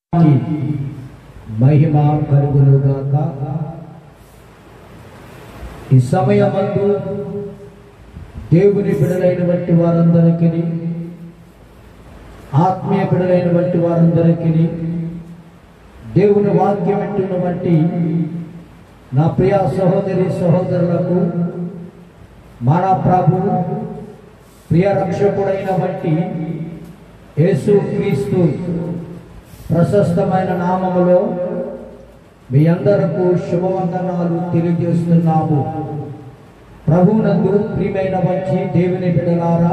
కి మహిమ కలుగునుగాక ఈ సమయమందు దేవుని బిడలైనటువంటి వారందరికీ ఆత్మీయ బిడలైనటువంటి వారందరికీ దేవుని వాక్యం వింటున్నటువంటి నా ప్రియ సహోదరి సహోదరులకు మన ప్రభు ప్రియ రక్షకుడైనటువంటి యేసు క్రీస్తు ప్రశస్తమైన నామములో మీ అందరకు శుభవందనాలు తెలియజేస్తున్నాము ప్రభునందు ప్రియమైన వచ్చి దేవుని బిడలారా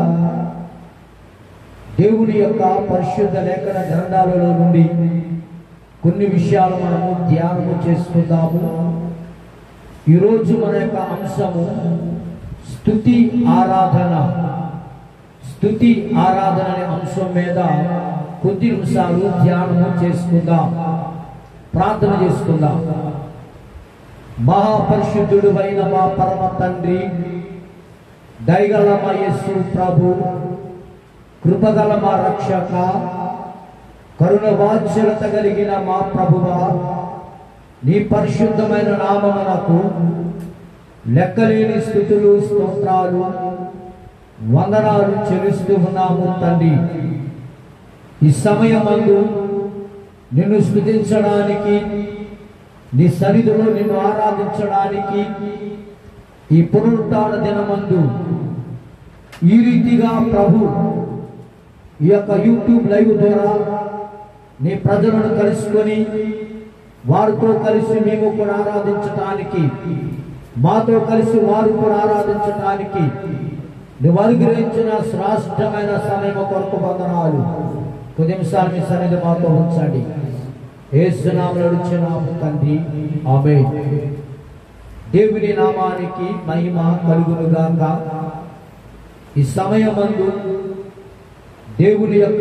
దేవుని యొక్క పరిశుద్ధ లేఖన గ్రంథాలలో నుండి కొన్ని విషయాలు మనము ధ్యానము చేసుకుందాము ఈరోజు మన యొక్క అంశము స్థుతి ఆరాధన స్థుతి ఆరాధన అనే అంశం మీద కొద్ది నిమిషాలు ధ్యానము చేసుకుందాం ప్రార్థన చేసుకుందాం మహాపరిశుద్ధుడు అయిన మా పరమ తండ్రి దయగల మా యేసు ప్రభు కృపగల మా రక్షక కరుణ వాత్సలత కలిగిన మా ప్రభువా నీ పరిశుద్ధమైన నామమునకు లెక్కలేని స్థుతులు స్తోత్రాలు వందనాలు చెల్లిస్తూ ఉన్నాము తండ్రి ఈ సమయమందు నిన్ను స్థుతించడానికి నీ సన్నిధిలో నిన్ను ఆరాధించడానికి ఈ పునరుత్థాన దినమందు ఈ రీతిగా ప్రభు ఈ యొక్క యూట్యూబ్ లైవ్ ద్వారా నీ ప్రజలను కలుసుకొని వారితో కలిసి మేము కూడా ఆరాధించడానికి మాతో కలిసి వారు కూడా ఆరాధించడానికి నువ్వు అనుగ్రహించిన శ్రేష్టమైన సమయం కొరకు వందనాలు కొద్ది నిమిషాలు మీ సన్నిధి మాతో ఉంచండి ఏసునామలు అడుచున్నాము తండ్రి ఆమె దేవుని నామానికి మహిమ కలుగునుగాక ఈ సమయమందు దేవుని యొక్క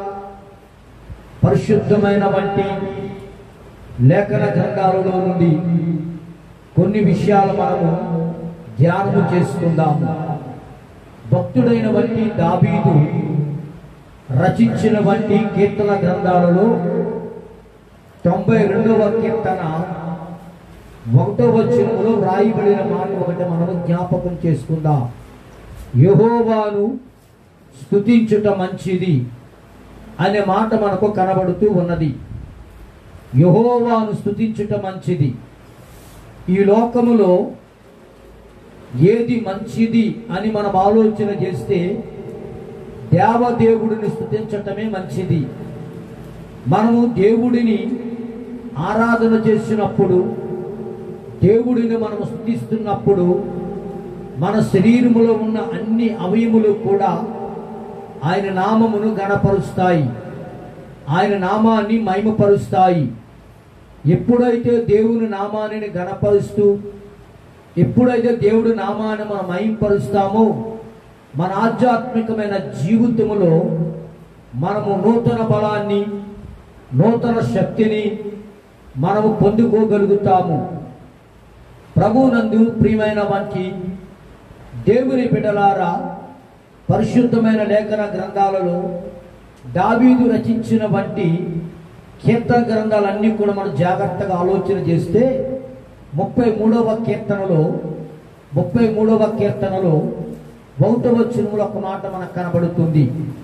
పరిశుద్ధమైన వంటి లేఖన గ్రంథాలలో నుండి కొన్ని విషయాలు మనము ధ్యానము చేసుకుందాము భక్తుడైన వంటి దాబీదు రచించిన వంటి కీర్తన గ్రంథాలలో తొంభై రెండవ కీర్తన ఒకటో వచనములో రాయబడిన మాట ఒకటి మనము జ్ఞాపకం చేసుకుందాం యహోవాను స్తుతించుట మంచిది అనే మాట మనకు కనబడుతూ ఉన్నది యహోవాను స్తుతించుట మంచిది ఈ లోకములో ఏది మంచిది అని మనం ఆలోచన చేస్తే దేవదేవుడిని స్తుతించటమే మంచిది మనము దేవుడిని ఆరాధన చేసినప్పుడు దేవుడిని మనము స్థుతిస్తున్నప్పుడు మన శరీరములో ఉన్న అన్ని అవయములు కూడా ఆయన నామమును గణపరుస్తాయి ఆయన నామాన్ని మహిమపరుస్తాయి ఎప్పుడైతే దేవుని నామాన్ని గణపరుస్తూ ఎప్పుడైతే దేవుడి నామాన్ని మనం మహింపరుస్తామో మన ఆధ్యాత్మికమైన జీవితములో మనము నూతన బలాన్ని నూతన శక్తిని మనము పొందుకోగలుగుతాము ప్రభునందు ప్రియమైన వానికి దేవుని బిడ్డలారా పరిశుద్ధమైన లేఖన గ్రంథాలలో దావీదు రచించిన వంటి కీర్తన గ్రంథాలన్నీ కూడా మనం జాగ్రత్తగా ఆలోచన చేస్తే ముప్పై మూడవ కీర్తనలో ముప్పై మూడవ కీర్తనలో ఒకటవ చిరుములు ఒక మాట మనకు కనబడుతుంది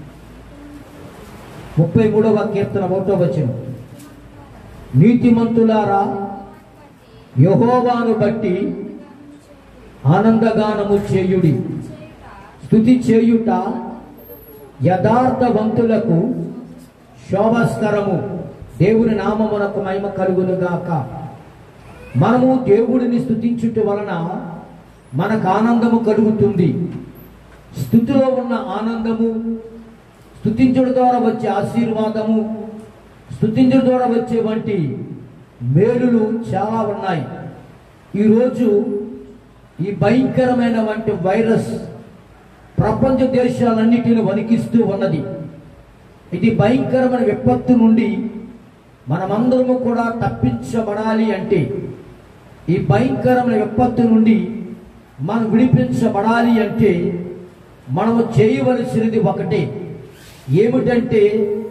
ముప్పై మూడవ కీర్తన ఒకటవ వచనం నీతిమంతులారా యహోవాను బట్టి ఆనందగానము చేయుడి స్థుతి చేయుట యథార్థవంతులకు శోభస్కరము దేవుని నామమునకు మహిమ కలుగునుగాక మనము దేవుడిని స్థుతించుట వలన మనకు ఆనందము కలుగుతుంది స్థుతిలో ఉన్న ఆనందము స్థుతించడం ద్వారా వచ్చే ఆశీర్వాదము స్థుతించడం ద్వారా వచ్చే వంటి మేలులు చాలా ఉన్నాయి ఈరోజు ఈ భయంకరమైన వంటి వైరస్ ప్రపంచ దేశాలన్నిటిని వణికిస్తూ ఉన్నది ఇది భయంకరమైన విపత్తు నుండి మనమందరము కూడా తప్పించబడాలి అంటే ఈ భయంకరమైన విపత్తు నుండి మనం విడిపించబడాలి అంటే మనము చేయవలసినది ఒకటే ఏమిటంటే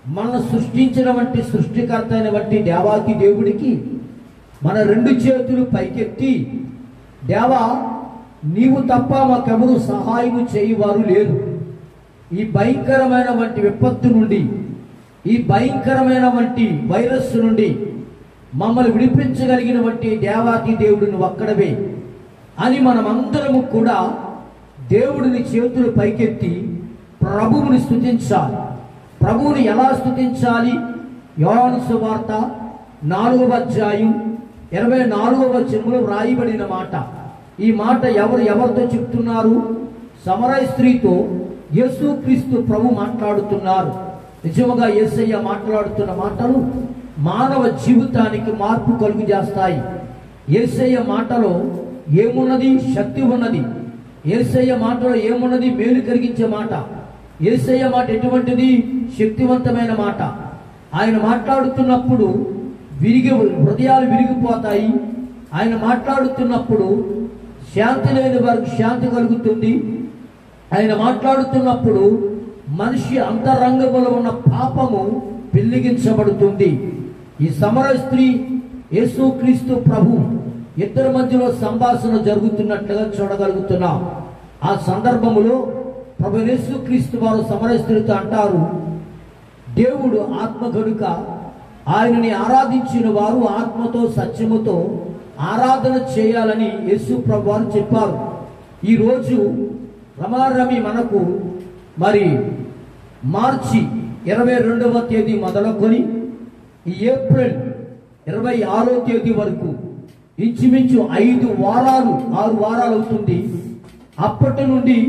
మనల్ని సృష్టించిన వంటి సృష్టికర్త అయిన వంటి దేవాతి దేవుడికి మన రెండు చేతులు పైకెత్తి దేవా నీవు తప్ప మాకెవరు సహాయము చేయువారు లేరు ఈ భయంకరమైన వంటి విపత్తు నుండి ఈ భయంకరమైన వంటి వైరస్ నుండి మమ్మల్ని విడిపించగలిగిన వంటి దేవాతి దేవుడిని ఒక్కడవే అని మనమందరము కూడా దేవుడిని చేతులు పైకెత్తి ప్రభువుని స్తుతించాలి ప్రభువుని ఎలా స్తుతించాలి యోహాను సువార్త నాలుగవ అధ్యాయం ఇరవై నాలుగవ వచనంలో వ్రాయబడిన మాట ఈ మాట ఎవరు ఎవరితో చెప్తున్నారు సమరయ స్త్రీతో యేసుక్రీస్తు ప్రభు మాట్లాడుతున్నారు నిజముగా యేసయ్య మాట్లాడుతున్న మాటలు మానవ జీవితానికి మార్పు కలుగు చేస్తాయి యేసయ్య మాటలో ఏమున్నది శక్తి ఉన్నది యేసయ్య మాటలో ఏమున్నది మేలు కలిగించే మాట యేసయ్య మాట ఎటువంటిది శక్తివంతమైన మాట ఆయన మాట్లాడుతున్నప్పుడు విరిగి హృదయాలు విరిగిపోతాయి ఆయన మాట్లాడుతున్నప్పుడు శాంతి లేని వారికి శాంతి కలుగుతుంది ఆయన మాట్లాడుతున్నప్పుడు మనిషి అంతరంగములో ఉన్న పాపము పెళ్లిగించబడుతుంది ఈ సమర స్త్రీ యేసుక్రీస్తు ప్రభు ఇద్దరి మధ్యలో సంభాషణ జరుగుతున్నట్లుగా చూడగలుగుతున్నాం ఆ సందర్భములో ప్రభు యేసుక్రీస్తు వారు సమర స్త్రీతో అంటారు దేవుడు ఆత్మ గనుక ఆయనని ఆరాధించిన వారు ఆత్మతో సత్యముతో ఆరాధన చేయాలని యేసు ప్రభు వారు చెప్పారు ఈరోజు రమారమి మనకు మరి మార్చి ఇరవై రెండవ తేదీ మొదలుకొని ఈ ఏప్రిల్ ఇరవై ఆరో తేదీ వరకు ఇంచుమించు ఐదు వారాలు ఆరు వారాలు అవుతుంది అప్పటి నుండి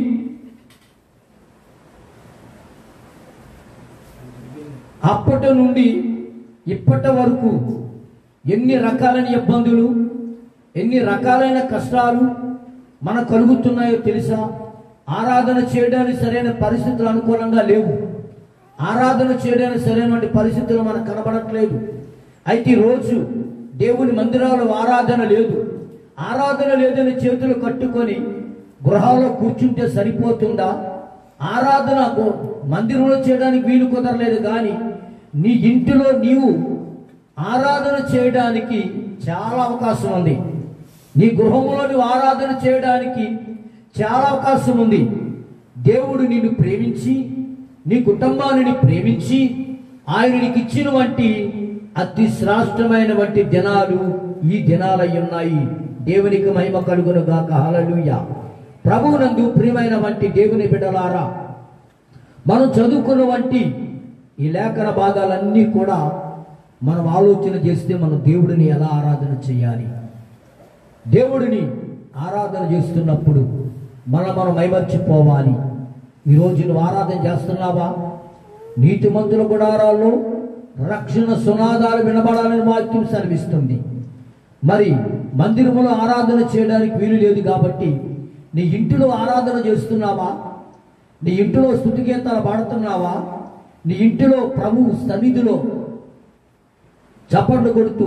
అప్పటి నుండి ఇప్పటి వరకు ఎన్ని రకాలైన ఇబ్బందులు ఎన్ని రకాలైన కష్టాలు మన కలుగుతున్నాయో తెలుసా ఆరాధన చేయడానికి సరైన పరిస్థితులు అనుకూలంగా లేవు ఆరాధన చేయడానికి సరైనటువంటి పరిస్థితులు మనకు కనబడట్లేదు అయితే ఈ రోజు దేవుని మందిరాలు ఆరాధన లేదు ఆరాధన లేదని చేతులు కట్టుకొని గృహాల్లో కూర్చుంటే సరిపోతుందా ఆరాధన గో- మందిరంలో చేయడానికి వీలు కుదరలేదు కానీ నీ ఇంటిలో నీవు ఆరాధన చేయడానికి చాలా అవకాశం ఉంది నీ గృహంలో నువ్వు ఆరాధన చేయడానికి చాలా అవకాశం ఉంది దేవుడు నిన్ను ప్రేమించి నీ కుటుంబాన్ని ప్రేమించి ఆయన నీకు ఇచ్చిన వంటి అతి శ్రేష్టమైన వంటి దినాలు ఈ దినాలై ఉన్నాయి దేవునికి మహిమ కలుగును గాక హల్లెలూయా ప్రభువునందు ప్రియమైన వంటి దేవుని బిడ్డలారా మనం చదువుకున్న వంటి ఈ లేఖన భాగాలన్నీ కూడా మనం ఆలోచన చేస్తే మనం దేవుడిని ఎలా ఆరాధన చేయాలి దేవుడిని ఆరాధన చేస్తున్నప్పుడు మనం మనం మైమర్చిపోవాలి ఈరోజు నువ్వు ఆరాధన చేస్తున్నావా నీతిమంతుల గుడారాల్లో రక్షణ సునాదాలు వినబడాలని వాక్యం సెలవిస్తుంది మరి మందిరములో ఆరాధన చేయడానికి వీలు లేదు కాబట్టి నీ ఇంటిలో ఆరాధన చేస్తున్నావా నీ ఇంటిలో స్థుతిగీతాలు పాడుతున్నావా నీ ఇంటిలో ప్రభు సన్నిధిలో చప్పట్లు కొడుతూ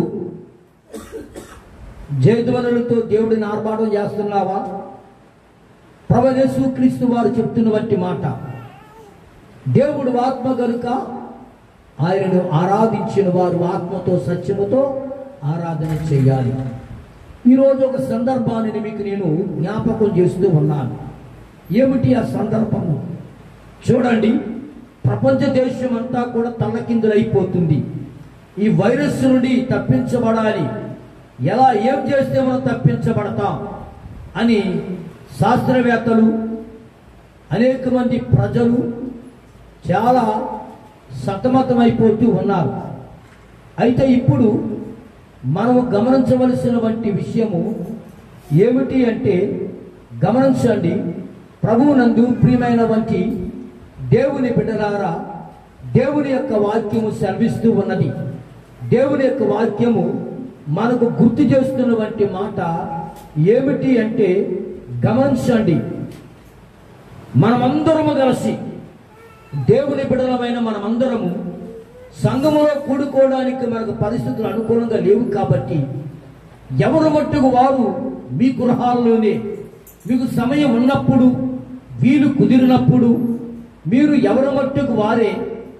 జయధ్వనులతో దేవుడిని ఆర్భాటం చేస్తున్నావా ప్రభు క్రీస్తు వారు చెప్తున్న వంటి మాట దేవుడు ఆత్మ గనుక ఆయనను ఆరాధించిన వారు ఆత్మతో సత్యముతో ఆరాధన చేయాలి ఈరోజు ఒక సందర్భాన్ని మీకు నేను జ్ఞాపకం చేస్తూ ఉన్నాను ఏమిటి ఆ సందర్భము చూడండి ప్రపంచ దేశం అంతా కూడా తల్లకిందులైపోతుంది ఈ వైరస్ నుండి తప్పించబడాలి ఎలా ఏం చేస్తే మనం తప్పించబడతాం అని శాస్త్రవేత్తలు అనేక మంది ప్రజలు చాలా సతమతమైపోతూ ఉన్నారు అయితే ఇప్పుడు మనము గమనించవలసిన వంటి విషయము ఏమిటి అంటే గమనించండి ప్రభువునందు ప్రియమైన వంటి దేవుని బిడ్డలారా దేవుని యొక్క వాక్యము సెలవిస్తూ ఉన్నది దేవుని యొక్క వాక్యము మనకు గుర్తు చేస్తున్న వంటి మాట ఏమిటి అంటే గమనించండి మనమందరము కలిసి దేవుని బిడలమైన మనమందరము సంఘములో కూడుకోవడానికి మనకు పరిస్థితులు అనుకూలంగా లేవు కాబట్టి ఎవరు మట్టుకు వారు మీ గృహాల్లోనే మీకు సమయం ఉన్నప్పుడు వీలు కుదిరినప్పుడు మీరు ఎవరి మట్టుకు వారే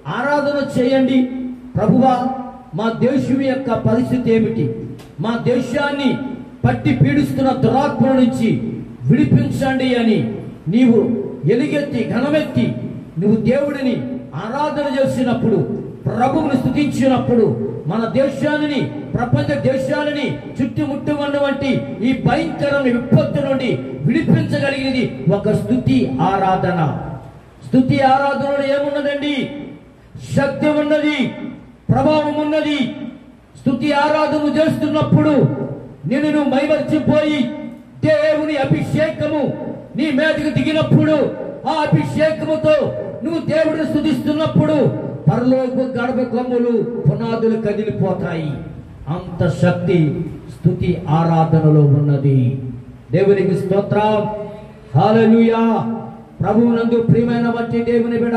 ఆరాధన చేయండి ప్రభువా మా దేశం యొక్క పరిస్థితి ఏమిటి మా దేశాన్ని పట్టి పీడిస్తున్న దురాత్మల నుంచి విడిపించండి అని నీవు ఎలుగెత్తి ఘనమెత్తి నువ్వు దేవుడిని ఆరాధన చేసినప్పుడు ప్రభువుని స్థుతించినప్పుడు మన దేశాన్ని ప్రపంచ దేశాలని చుట్టుముట్టుకున్నటువంటి ఈ భయంకరమైన విపత్తు నుండి విడిపించగలిగినది ఒక స్థుతి ఆరాధన స్థుతి ఆరాధనలో ఏమున్నదండి శక్తి ఉన్నది ప్రభావం ఉన్నది స్థుతి ఆరాధన చేస్తున్నప్పుడు నేను నువ్వు మైమర్చిపోయి దేవుని అభిషేకము నీ మీదకి దిగినప్పుడు ఆ అభిషేకముతో నువ్వు దేవుడిని స్థుతిస్తున్నప్పుడు పరలోక గడప కొమ్ములు పునాదులు కదిలిపోతాయి అంత శక్తి స్థుతి ఆరాధనలో ఉన్నది దేవునికి స్తోత్రం హాలలుయా ప్రభువునందు ప్రియమైన వంటి దేవుని బిడ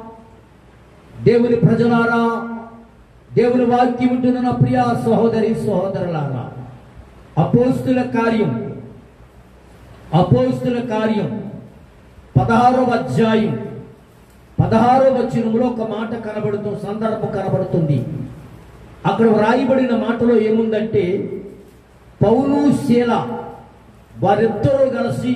దేవుని ప్రజలారా దేవుని వాక్యం ఉంటున్న నా ప్రియ సహోదరి సహోదరులారా అపోస్తుల కార్యం అపోస్తుల కార్యం పదహారవ అధ్యాయం పదహారో వచనంలో ఒక మాట కనబడుతూ సందర్భం కనబడుతుంది అక్కడ వ్రాయబడిన మాటలో ఏముందంటే పౌలు శీల వారిద్దరూ కలిసి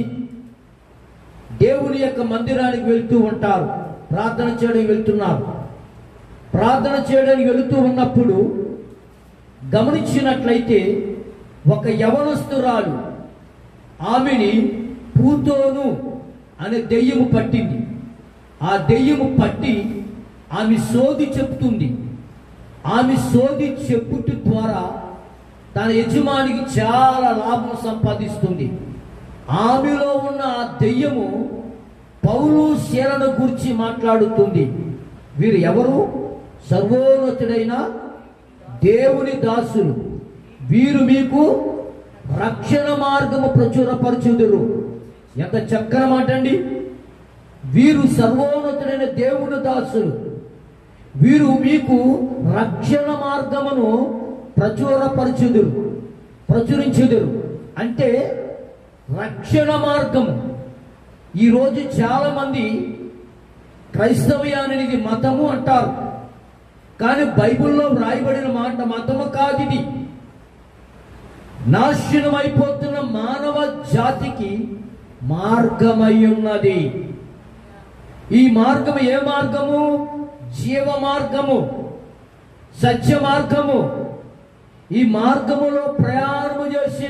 దేవుని యొక్క మందిరానికి వెళ్తూ ఉంటారు ప్రార్థన చేయడానికి వెళ్తున్నారు ప్రార్థన చేయడానికి వెళుతూ ఉన్నప్పుడు గమనించినట్లయితే ఒక యవనస్తురాలు ఆమెని పూతోను అనే దెయ్యము పట్టింది ఆ దెయ్యము పట్టి ఆమె సోది చెప్తుంది ఆమె సోది చెప్పుట ద్వారా తన యజమానికి చాలా లాభం సంపాదిస్తుంది ఆమెలో ఉన్న ఆ దెయ్యము పౌలు శీలను గురించి మాట్లాడుతుంది వీరు ఎవరు సర్వోన్నతుడైన దేవుని దాసులు వీరు మీకు రక్షణ మార్గము ప్రచురపరచుదురు ఎంత చక్కని మాట అండి వీరు సర్వోన్నతుడైన దేవుని దాసులు వీరు మీకు రక్షణ మార్గమును ప్రచురపరచుదురు ప్రచురించుదురు అంటే రక్షణ మార్గము ఈరోజు చాలా మంది క్రైస్తవ్యాన్ని ఇది మతము అంటారు కానీ బైబిల్లో వ్రాయబడిన మాట మతము కాదు ఇది నాశనం అయిపోతున్న మానవ జాతికి మార్గమై ఉన్నది ఈ మార్గము ఏ మార్గము జీవ మార్గము సత్య మార్గము ఈ మార్గములో ప్రయాణము చేసిన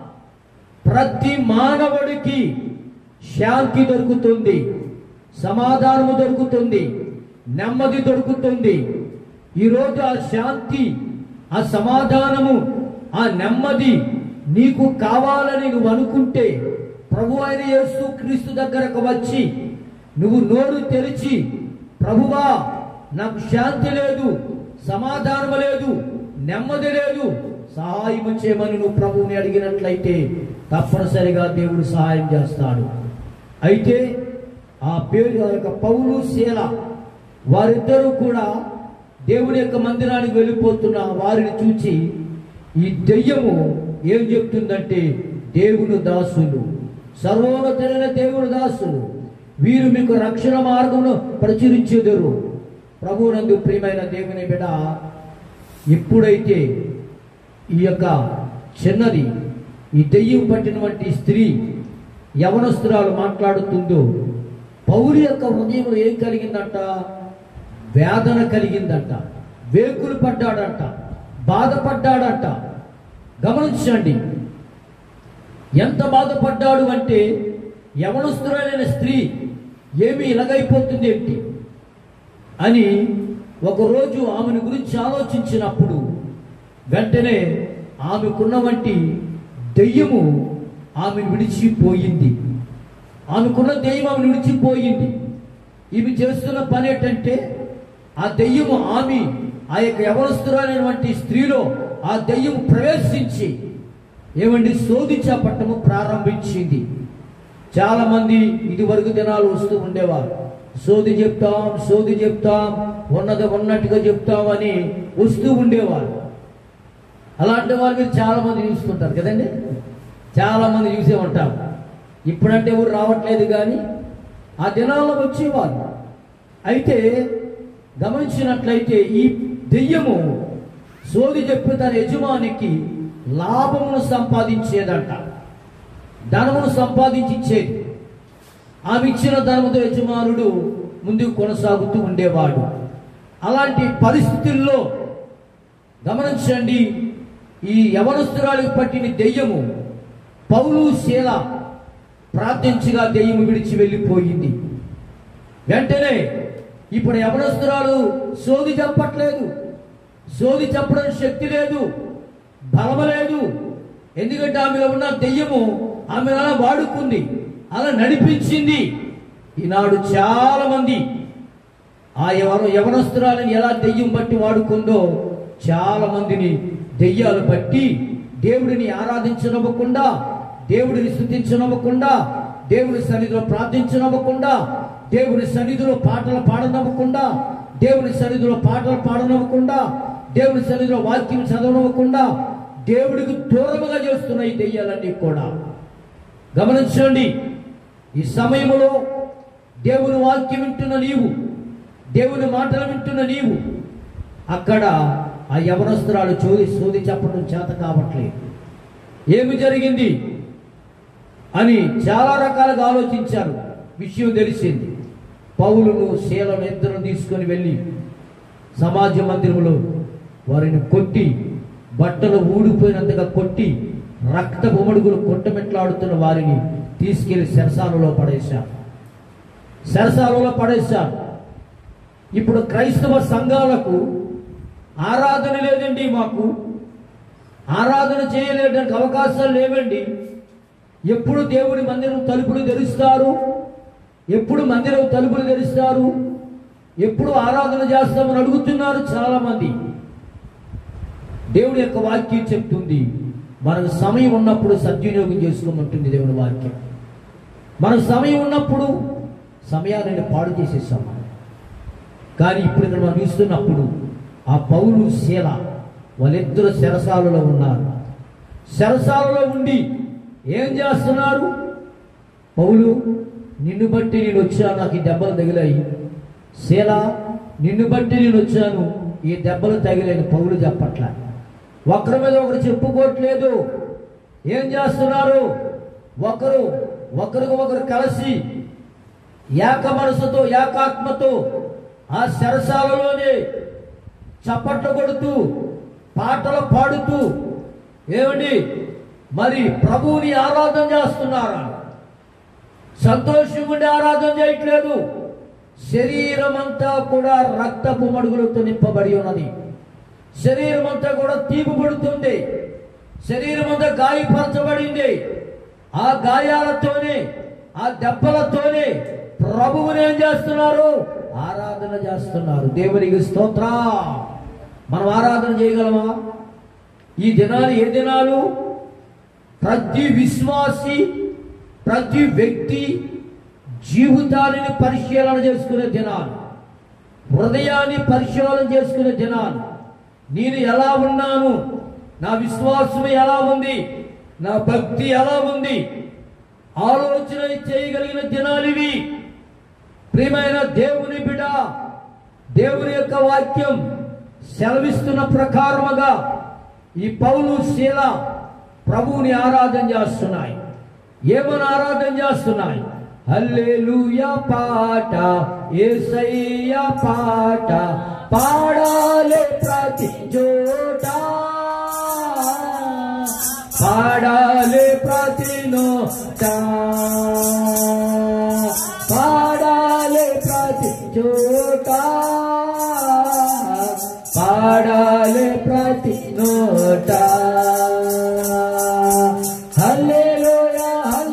ప్రతి మానవుడికి శాంతి దొరుకుతుంది సమాధానము దొరుకుతుంది నెమ్మది దొరుకుతుంది ఈరోజు ఆ శాంతి ఆ సమాధానము ఆ నెమ్మది నీకు కావాలని నువ్వు అనుకుంటే ప్రభు అయిన యేసు క్రీస్తు దగ్గరకు వచ్చి నువ్వు నోరు తెరిచి ప్రభువా నాకు శాంతి లేదు సమాధానం లేదు నెమ్మది లేదు సహాయం చేయమని నువ్వు ప్రభువుని అడిగినట్లయితే తప్పనిసరిగా దేవుడు సహాయం చేస్తాడు అయితే ఆ పేరు ఆ యొక్క పౌలు శీల వారిద్దరూ కూడా దేవుని యొక్క మందిరానికి వెళ్ళిపోతున్న వారిని చూచి ఈ దెయ్యము ఏం చెప్తుందంటే దేవుని దాసులు సర్వోన్నతులైన దేవుని దాసులు వీరు మీకు రక్షణ మార్గమును ప్రచురించెదరు ప్రభువునందు ప్రియమైన దేవుని బిడ ఎప్పుడైతే ఈ యొక్క చిన్నది ఈ దెయ్యం పట్టినటువంటి స్త్రీ యవనస్తురాలు మాట్లాడుతుందో పౌరు యొక్క హృదయంలో ఏం కలిగిందంట వేదన కలిగిందంట వేకులు పడ్డాడంట బాధపడ్డాడంట గమనించండి ఎంత బాధపడ్డాడు అంటే యవనస్తురాలైన స్త్రీ ఏమి ఇలాగైపోతుంది ఏంటి అని ఒకరోజు ఆమెను గురించి ఆలోచించినప్పుడు వెంటనే ఆమెకున్న వంటి దెయ్యము ఆమెను విడిచిపోయింది ఆమెకున్న దెయ్యం ఆమెను విడిచిపోయింది ఈమె చేస్తున్న పని ఏంటంటే ఆ దెయ్యము ఆమె ఆ యొక్క యవనస్తురాలైనటువంటి స్త్రీలో ఆ దెయ్యం ప్రవేశించి ఏమండి శోధి చేపట్టము ప్రారంభించింది చాలా మంది ఇది వరకు దినాలు వస్తూ ఉండేవారు సోది చెప్తాం సోది చెప్తాం ఉన్నది ఉన్నట్టుగా చెప్తామని వస్తూ ఉండేవారు అలాంటి వాళ్ళు మీరు చాలా మంది చూస్తుంటారు కదండి చాలా మంది చూసే ఉంటారు ఇప్పుడంటే ఎవరు రావట్లేదు కానీ ఆ దినాల్లో వచ్చేవారు అయితే గమనించినట్లయితే ఈ దెయ్యము సోది చెప్పి తన యజమానికి లాభమును సంపాదించేదంట ధనమును సంపాదించి ఇచ్చేది ఆమె ఇచ్చిన ధనముతో యజమానుడు ముందుకు కొనసాగుతూ ఉండేవాడు అలాంటి పరిస్థితుల్లో గమనించండి ఈ యవనస్తురాలికి పట్టిన దెయ్యము పౌలు శీల ప్రార్థించగా దెయ్యము విడిచి వెళ్ళిపోయింది వెంటనే ఇప్పుడు యవనస్తురాలు సోది చెప్పట్లేదు సోది చెప్పడం శక్తి లేదు బలము లేదు ఎందుకంటే ఆమెలో ఉన్న దెయ్యము ఆమె అలా వాడుకుంది అలా నడిపించింది ఈనాడు చాలా మంది ఆ యవన యవనస్తురాలని ఎలా దెయ్యం బట్టి వాడుకుందో చాలా మందిని దెయ్యాలు బట్టి దేవుడిని ఆరాధించనవ్వకుండా దేవుడిని స్థుతించనవ్వకుండా దేవుడి సన్నిధిలో ప్రార్థించనవ్వకుండా దేవుడి సన్నిధిలో పాటలు పాడనవ్వకుండా దేవుని సన్నిధిలో పాటలు పాడనవ్వకుండా దేవుని సన్నిధిలో వాక్యం చదవనవ్వకుండా దేవుడికి దూరముగా చేస్తున్న ఈ దెయ్యాలన్నీ కూడా గమనించండి ఈ సమయంలో దేవుని వాక్యం వింటున్న నీవు దేవుని మాటలు వింటున్న నీవు అక్కడ ఆ యవనస్తురాలు చోది సోది చెప్పడం చేత కావట్లేదు ఏమి జరిగింది అని చాలా రకాలుగా ఆలోచించారు విషయం తెలిసింది పౌలును శీలను ఇద్దరు తీసుకొని వెళ్ళి సమాజ మందిరంలో వారిని కొట్టి బట్టలు ఊడిపోయినంతగా కొట్టి రక్త బొమడుగులు కొట్టమెట్లాడుతున్న వారిని తీసుకెళ్లి శరసాలలో పడేశారు శరసాలలో పడేశారు ఇప్పుడు క్రైస్తవ సంఘాలకు ఆరాధన లేదండి మాకు ఆరాధన చేయలేడానికి అవకాశాలు లేవండి ఎప్పుడు దేవుడి మందిరం తలుపులు తెరుస్తారు ఎప్పుడు మందిరం తలుపులు తెరుస్తారు ఎప్పుడు ఆరాధన చేస్తామని అడుగుతున్నారు చాలా మంది దేవుడి యొక్క వాక్యం చెప్తుంది మనకు సమయం ఉన్నప్పుడు సద్వినియోగం చేసుకోమంటుంది దేవుడి వాక్యం మనకు సమయం ఉన్నప్పుడు సమయాన్ని పాడు చేసేసాం కానీ ఇప్పుడు ఇక్కడ మనం చూస్తున్నప్పుడు ఆ పౌలు శీల వాళ్ళిద్దరు శరసాలలో ఉన్నారు శరసాలలో ఉండి ఏం చేస్తున్నారు పౌలు నిన్ను బట్టి నేను వచ్చాను నాకు ఈ దెబ్బలు తగిలాయి శీల నిన్ను బట్టి నేను వచ్చాను ఈ దెబ్బలు తగిలేని పౌలు చెప్పట్ల ఒకరి మీద ఒకరు చెప్పుకోవట్లేదు ఏం చేస్తున్నారు ఒకరు ఒకరికి ఒకరు కలిసి ఏక మనసుతో ఏకాత్మతో ఆ శరసాలలోనే చప్పట్లు కొడుతూ పాటలు పాడుతూ ఏమండి మరి ప్రభువుని ఆరాధన చేస్తున్నారా సంతోషం ఉండి ఆరాధన చేయట్లేదు శరీరం అంతా కూడా రక్తపు మడుగులతో నింపబడి ఉన్నది శరీరం అంతా కూడా తీపుబడుతుంది శరీరం అంతా గాయపరచబడింది ఆ గాయాలతోనే ఆ దెబ్బలతోనే ప్రభువుని ఏం చేస్తున్నారు ఆరాధన చేస్తున్నారు దేవునికి స్తోత్ర మనం ఆరాధన చేయగలమా ఈ దినాలు ఏ దినాలు ప్రతి విశ్వాసి ప్రతి వ్యక్తి జీవితాన్ని పరిశీలన చేసుకునే దినాలు హృదయాన్ని పరిశీలన చేసుకునే దినాలు నేను ఎలా ఉన్నాను నా విశ్వాసం ఎలా ఉంది నా భక్తి ఎలా ఉంది ఆలోచన చేయగలిగిన దినాలు ఇవి ప్రియమైన దేవుని బిడ దేవుని యొక్క వాక్యం సెలవిస్తున్న ప్రకారముగా ఈ పౌలు శీల ప్రభువుని ఆరాధన చేస్తున్నాయి ఏమని ఆరాధన చేస్తున్నాయి హల్లెలూయా పాట ఏసయ్య పాట పాడాలి ప్రతి చోట పాడాలి ప్రతి నోట పాడాలి ప్రతి చోట పాడాలి ప్రతి నోట హల్లెలూయా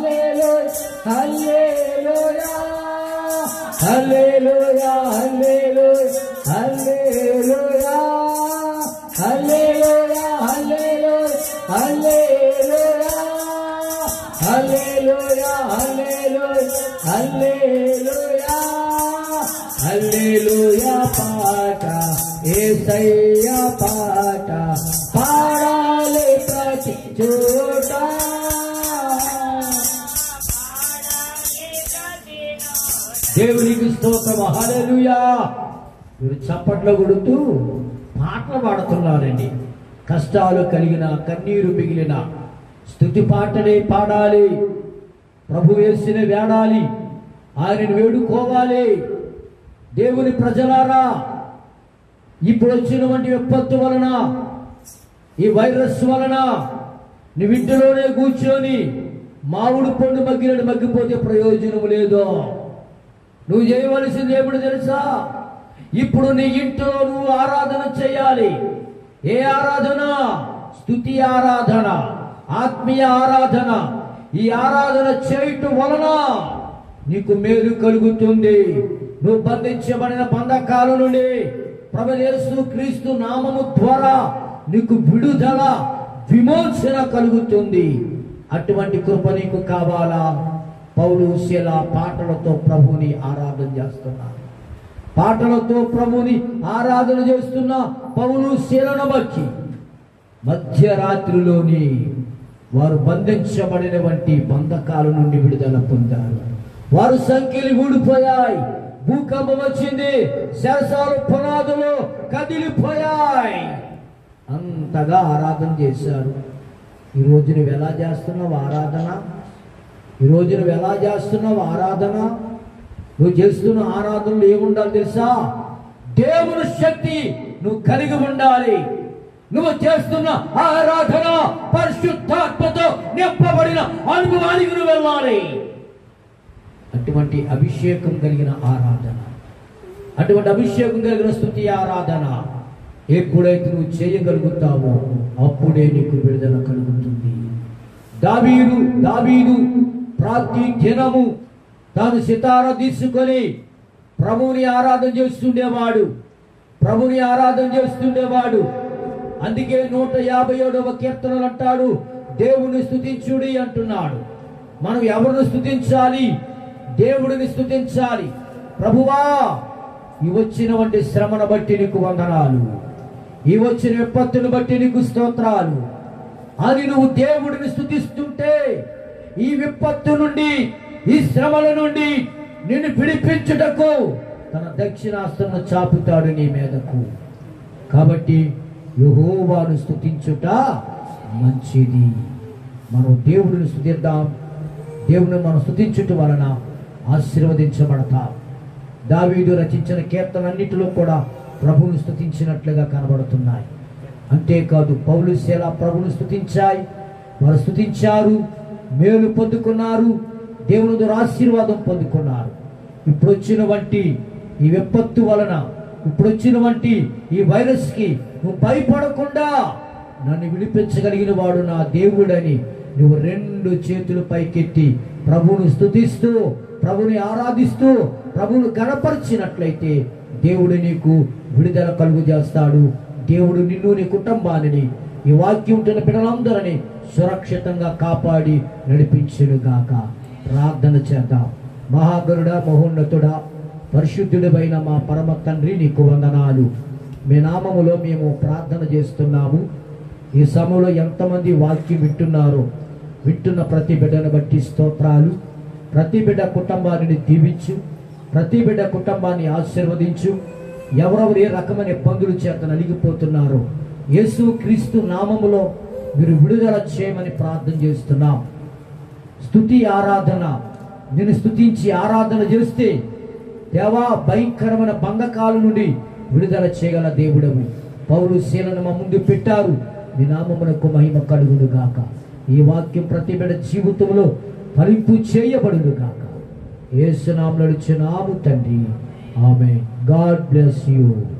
హల్లెలూయా హల్లెలూయా హల్లెలూయా హల్లెలూయా హల్లెలూయా హల్లెలూయా హల్లెలూయా హల్లెలూయా హల్లెలూయా హల్లెలూయా పాట ఏసయ్య పాట పాడాలి ప్రతి చోట దేవునికి స్తోత్రం హల్లెలూయా మీరు చప్పట్లు కొడుతూ పాటలు పాడుతున్నారండి కష్టాలు కలిగిన కన్నీరు మిగిలిన స్థుతి పాటలే పాడాలి ప్రభు వేసిన వేడాలి ఆయనను వేడుకోవాలి దేవుని ప్రజలారా ఇప్పుడు వచ్చినటువంటి విపత్తు వలన ఈ వైరస్ వలన నువ్వు ఇంటిలోనే కూర్చొని మామిడి పండు మగ్గినట్టు మగ్గిపోతే ప్రయోజనం లేదు నువ్వు చేయవలసింది ఏమిటి తెలుసా ఇప్పుడు నీ ఇంట్లో నువ్వు ఆరాధన చేయాలి ఏ ఆరాధన స్తుతి ఆరాధన ఆత్మీయ ఆరాధన ఈ ఆరాధన చేయటం వలన నీకు మేలు కలుగుతుంది నువ్వు బంధించబడిన బంధకాల నుండి ప్రభు క్రీస్తు నామము ద్వారా నీకు విడుదల విమోచన కలుగుతుంది అటువంటి కృప నీకు కావాలా పౌలు శిల పాటలతో ప్రభుని ఆరాధన చేస్తున్నారు పాటలతో ప్రభుని ఆరాధన చేస్తున్న పౌలు శీలను బట్టి మధ్యరాత్రిలోని వారు బంధించబడిన వంటి బంధకాల నుండి విడుదల పొందారు వారు సంఖ్యలు ఊడిపోయాయి భూకంపం వచ్చింది శరసాలు పునాదులు కదిలిపోయాయి అంతగా ఆరాధన చేశారు ఈ రోజు నువ్వు ఎలా చేస్తున్నావు ఆరాధన ఈ రోజు నువ్వు ఎలా చేస్తున్నావు ఆరాధన నువ్వు చేస్తున్న ఆరాధనలు ఏముండాలి తెలుసా దేవుని శక్తి నువ్వు కలిగి ఉండాలి నువ్వు చేస్తున్న ఆరాధన పరిశుద్ధాత్మతో నింపబడిన అనుభవానికి నువ్వు వెళ్ళాలి అటువంటి అభిషేకం కలిగిన ఆరాధన అటువంటి అభిషేకం కలిగిన స్థుతి ఆరాధన ఎప్పుడైతే నువ్వు చేయగలుగుతావో అప్పుడే నీకు విడుదల కలుగుతుంది దావీదు దావీదు ప్రాప్తి దినము తాను సితార తీసుకొని ప్రభువుని ఆరాధన చేస్తుండేవాడు ప్రభుని ఆరాధన చేస్తుండేవాడు అందుకే నూట యాభై ఏడవ కీర్తనలు అంటాడు దేవుని స్థుతించుడి అంటున్నాడు మనం ఎవరిని స్థుతించాలి దేవుడిని స్థుతించాలి ప్రభువా ఈ వచ్చినటువంటి శ్రమను బట్టి నీకు వందనాలు ఈ వచ్చిన విపత్తును బట్టి నీకు స్తోత్రాలు అని నువ్వు దేవుడిని స్థుతిస్తుంటే ఈ విపత్తు నుండి ఈ శ్రమల నుండి నిన్ను విడిపించుటకు తన దక్షిణాస్త్రను చాపుతాడు నీ మీదకు కాబట్టి యెహోవాను స్థుతించుట మంచిది మనం దేవుడిని స్థుతిద్దాం దేవుని మనం స్థుతించుట వలన ఆశీర్వదించబడతాం దావీదు రచించిన కీర్తనన్నిటిలో కూడా ప్రభువును స్థుతించినట్లుగా కనబడుతున్నాయి అంతేకాదు పౌలు శీల ప్రభువును స్థుతించాయి వారు స్థుతించారు మేలు పొందుకున్నారు దేవుని ద్వారా ఆశీర్వాదం పొందుకున్నారు ఇప్పుడు వచ్చిన వంటి ఈ విపత్తు వలన ఇప్పుడు వచ్చిన వంటి ఈ వైరస్ కి నువ్వు భయపడకుండా నన్ను విడిపించగలిగిన వాడు నా దేవుడని నువ్వు రెండు చేతులు పైకెత్తి ప్రభువును స్థుతిస్తూ ప్రభుని ఆరాధిస్తూ ప్రభువును గణపరిచినట్లయితే దేవుడు నీకు విడుదల కలుగు చేస్తాడు దేవుడు నిన్ను నీ కుటుంబాన్ని ఈ వాక్యం ఉంటున్న బిడ్డలందరినీ సురక్షితంగా కాపాడి నడిపించునుగాక ప్రార్థన చేద్దాం మహాగరుడ మహోన్నతుడా పరిశుద్ధుడివైన మా పరమ తండ్రి నీకు వందనాలు మీ నామములో మేము ప్రార్థన చేస్తున్నాము ఈ సమయంలో ఎంతమంది వాక్యం వింటున్నారో వింటున్న ప్రతి బిడ్డను బట్టి స్తోత్రాలు ప్రతి బిడ్డ కుటుంబాన్ని దీవించు ప్రతి బిడ్డ కుటుంబాన్ని ఆశీర్వదించు ఎవరెవరు ఏ రకమైన ఇబ్బందులు చేత నలిగిపోతున్నారో యేసు క్రీస్తు నామములో మీరు విడుదల చేయమని ప్రార్థన చేస్తున్నాం స్తుతి ఆరాధన నేను స్తుతించి ఆరాధన చేస్తే దేవా భయంకరమైన బంధకాల నుండి విడుదల చేయగల దేవుడవు పౌరు శీలను మా ముందు పెట్టారు మీ నామమునకు మహిమ కలుగును గాక ఈ వాక్యం ప్రతి బిడ్డ జీవితంలో ఫలింపు చేయబడును గాక ఏసునామలు నాము తండ్రి ఆమె గాడ్ బ్లెస్ యూ